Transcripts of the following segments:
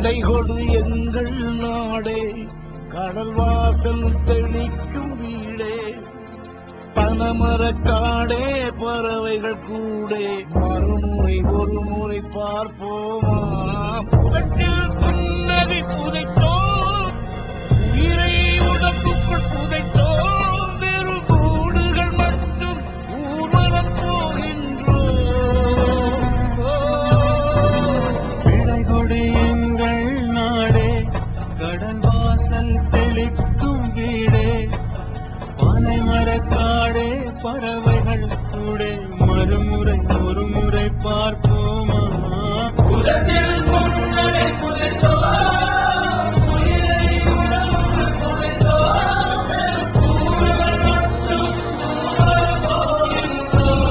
விடை கொடு எங்கள் நாடே கடல் வாசல் தெளிக்கும் வீடே பனமரக்காடே பறவைகள் கூடே மறுமுறை ஒரு முறை பார்ப்போமா புதட்டில் புன்னகை புதைத்தோம் உயிரை உடம்புக்குள் புதைத்தோம் வெறும் கூடுகள் மட்டும் ஊர்வலம் போகின்றோம் ஓ. விடை கொடு எங்கள் நாடே கடல் வாசல் தெளிக்கும் வீடே பானை மரக்காடே பறவைகள் கூட மறுமுறை ஒரு முறை பார்ப்போமா உலகில் பொன்னலை புதைத்தோம், உயிரை உடம்புக்குள் புதைத்தோம், கூடுகள் மட்டும் ஊர்வலம் போகின்றோம்.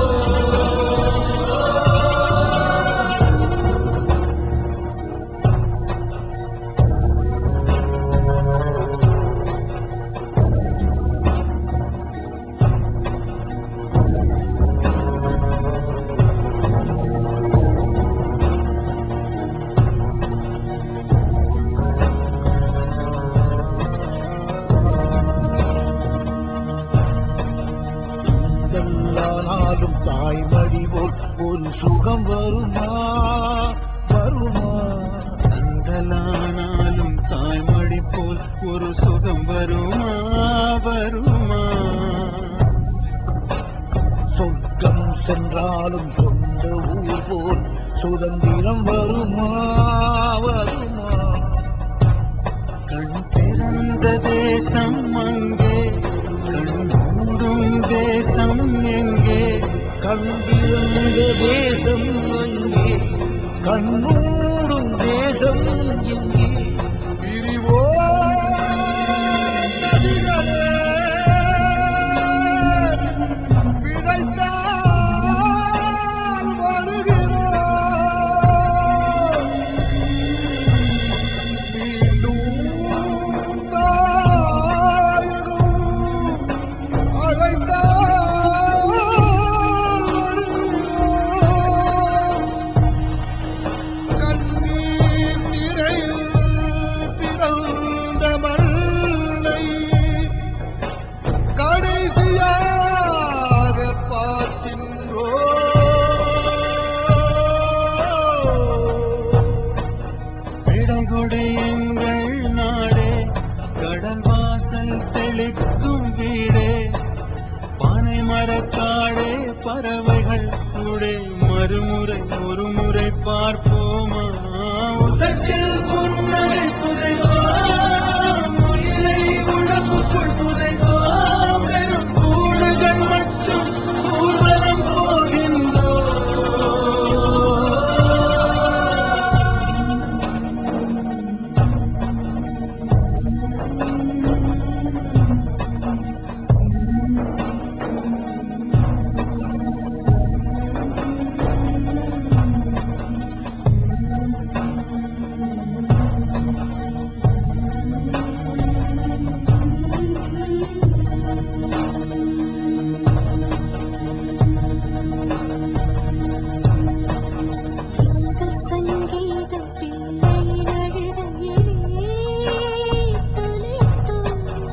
இதெல்லானாலும் தாய்மடி போல் ஒரு சுகம் வருமா வருமா சந்தலானாலும் தாய்மொழி போல் ஒரு சுகம் வருமா வருமா சொர்க்கம் சென்றாலும் சொந்த ஊர் போல் சுதந்திரம் வருமா வருமா கண் பிறந்த தேசம் அங்கே கண் மூடும் தேசம் எங்கே கண்டிருந்த தேசம் அங்கே கண்ணூடும் தேசம் எங்கே பிரிவோ நதிகளே பிழைத்தால் வருகிறோம் மீண்டும் தாயகம் அழைத்தால் வருகிறோம். கண்ணீர் நிறையில் பிறந்த மண்ணை கடைசியாக பார்க்கின்றோம் விடை கொடு எங்கள் நாடே கடல் வாசல் தெளிக்கும் வீடே பானை மரக்காடே பறவைகள் கூட மறுமுறை ஒரு முறை பார்ப்போமா உதட்டில் புன்னகை புதைவாம் உயிரை உடம்புக்குள் புதைவாம் வெறும் கூடுகள் மட்டும் ஊர்வலம் போகின்றோம் சிங்க சங்கீதம் பிள்ளையின் அழுகையிலே தொலைத்தோம்.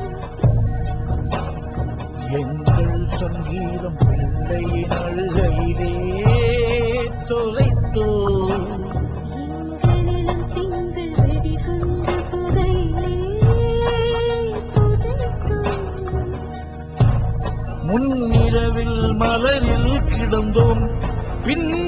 எங்கள் சங்கீதம் பிள்ளையின் அழுகையிலே தொலைத்தோ எங்களிடம் திங்கள் வெடிகுண்டு புதையிலே புதைத்தோம். முன்னிரவில் மலரில் கிடந்தோம் பின்